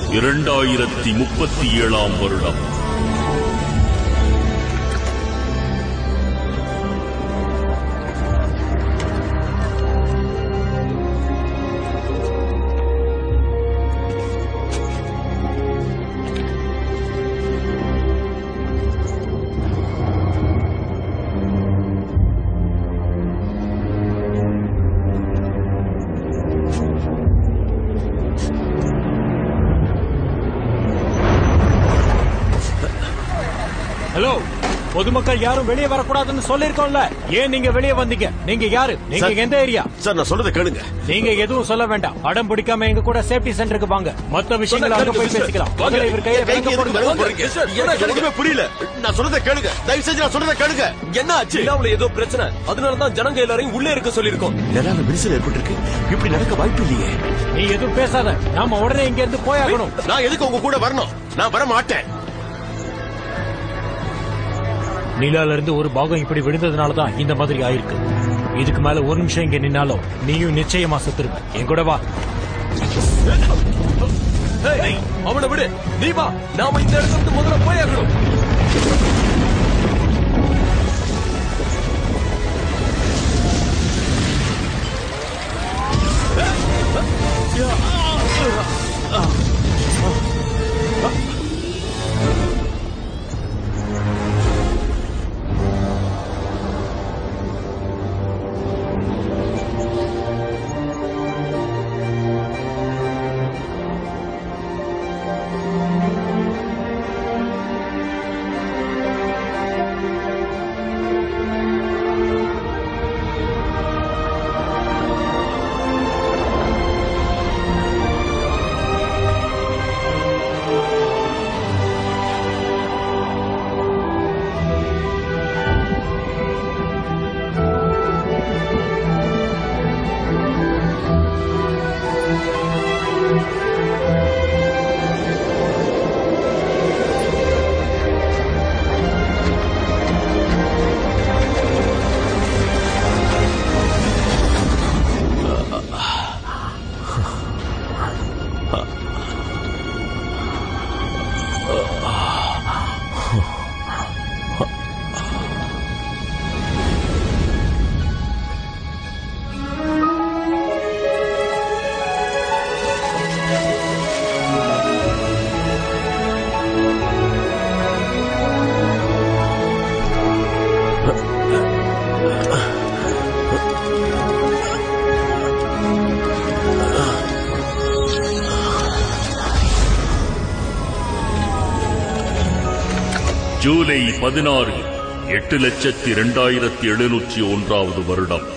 இரண்டாயிரத்தி முப்பத்தி ஏழாம் வருடம் ஹலோ பொதுமக்கள் யாரும் வெளியே வரக்கூடாதுன்னு சொல்லிருக்கோம்ல ஏன் நீங்க வெளியே வந்தீங்க நீங்க யாரு நீங்க சார். எந்த ஏரியா சார் நான் சொல்றதை கேளுங்க நீங்க எதுவும் சொல்ல வேண்டாம் அடம் பிடிக்காம எங்க கூட சேஃப்டி சென்டருக்கு வாங்க மொத்த விஷயங்களை அங்க போய் பேசிக்கலாம் முதல்ல இவர் கையை கைக்கு விலங்க எதுக்கு போடுங்க. விலங்கு போடுறீங்க? எனக்கு ஒண்ணுமே புரியல நான் சொல்றதை கேளுங்க தயவு செஞ்சு நான் சொல்றதை கேளுங்க என்ன ஆச்சு நிலாவுல ஏதோ பிரச்சனை அதனாலதான் ஜனங்க எல்லாரையும் உள்ளே இருக்க சொல்லிருக்கோம் நிலால விரிசல் ஏற்பட்டிருக்கு இப்படி நடக்க வாய்ப்பு இல்லையே நீ எதுவும் பேசாத நாம உடனே இங்க இருந்து போயாகணும் நான் எதுக்கு உங்க கூட வரணும் நான் வர மாட்டேன் நிலால இருந்து ஒரு பாகம் இப்படி விழுந்ததுனால தான் இந்த மாதிரி ஆயிருக்கு இதுக்கு மேல ஒரு நிமிஷம் இங்க நின்னாலும் நீயும் நிச்சயமா செத்துருவ என் கூட வா ஏய், அவனை விடு நீ வா நாம இந்த இடத்துல இருந்து முதல்ல போயாகணும் ஜூலை பதினாறு எட்டு லட்சத்தி இரண்டாயிரத்தி எழுநூற்றி ஒன்றாவது வருடம்